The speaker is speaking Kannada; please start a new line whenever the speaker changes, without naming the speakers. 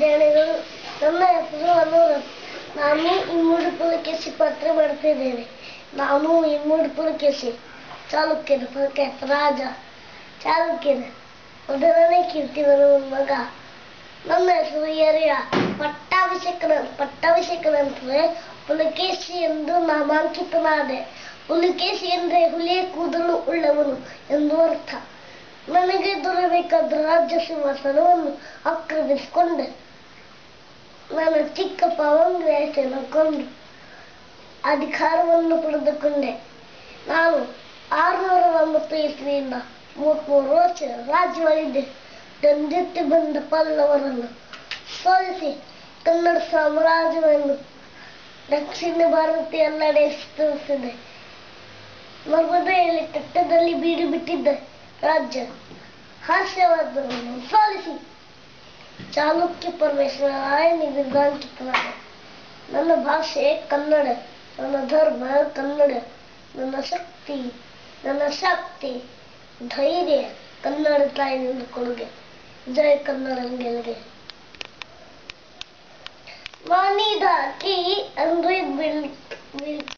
ವಿದ್ಯಾರ್ಥಿಗಳು ನನ್ನ ಹೆಸರು ಅನೂರ ನಾನು ಇಮ್ಮಡಿ ಪುಲಕೇಶಿ ಪತ್ರ ಮಾಡ್ತಿದ್ದೇನೆ ನಾನು ಇಮ್ಮಡಿ ಪುಲಕೇಶಿ ಚಾಲುಕ್ಯನ ಪುಲಕೇಶ ರಾಜ ಚಾಲುಕ್ಯನ ಮೊದಲನೇ ಕೀರ್ತಿವರ್ಮನ ಮಗ ನನ್ನ ಹೆಸರು ಯರಿಯ ಪಟ್ಟಾಭಿಷೇಕನ ಪಟ್ಟಾಭಿಷೇಕ ನಂತರ ಪುಲಕೇಶಿ ಎಂದು ನಾಮಾಂಕಿತನಾದೆ ಪುಲಕೇಶಿ ಎಂದರೆ ಹುಲಿಯ ಕೂದಲು ಉಳ್ಳವನು ಎಂದು ಅರ್ಥ ನನಗೆ ದೊರಬೇಕಾದ ರಾಜ್ಯ ಸಿಂಹಾಸನವನ್ನು ಆಕ್ರಮಿಸಿಕೊಂಡೆ ನನ್ನ ಚಿಕ್ಕಪ್ಪ ವಂಗರಾಯಸನ್ನು ಕೊಂದು ಅಧಿಕಾರವನ್ನು ಪಡೆದುಕೊಂಡೆ ನಾನು ಆರುನೂರ ಒಂಬತ್ತು ಇಸ್ವಿಯಿಂದ ಮೂವತ್ಮೂರು ವರ್ಷ ರಾಜ್ಯವಾಳಿದ್ದೆ ತಂದೆತ್ತಿ ಬಂದ ಪಲ್ಲವರನ್ನು ಸೋಲಿಸಿ ಕನ್ನಡ ಸಾಮ್ರಾಜ್ಯವನ್ನು ದಕ್ಷಿಣ ಭಾರತ ಎಲ್ಲೆಡೆ ವಿಸ್ತರಿಸಿದೆ ನರ್ಮದೆಯಲ್ಲಿ ತಟ್ಟದಲ್ಲಿ ಬೀಡು ಬಿಟ್ಟಿದ್ದ ರಾಜ್ಯ ಹಾಸ್ಯವಾದವನ್ನು ಸೋಲಿಸಿ ಚಾಲುಕ್ಯ ಪರಮೇಶ್ವರ ರಾಯನಿಗೆ ಗಾಂಕಿತನಾದ ನನ್ನ ಭಾಷೆ ಕನ್ನಡ ನನ್ನ ಧರ್ಮ ಕನ್ನಡ ನನ್ನ ಶಕ್ತಿ ನನ್ನ ಶಕ್ತಿ ಧೈರ್ಯ ಕನ್ನಡ ತಾಯಿನಿಂದ ಕೊಡುಗೆ ಜಯ ಕನ್ನಡಂಗೆಲ್ಗೆ ಮಾನಿದ ಕಿ ಅಂದ್ರೆ ಬಿಲ್ ಬಿಲ್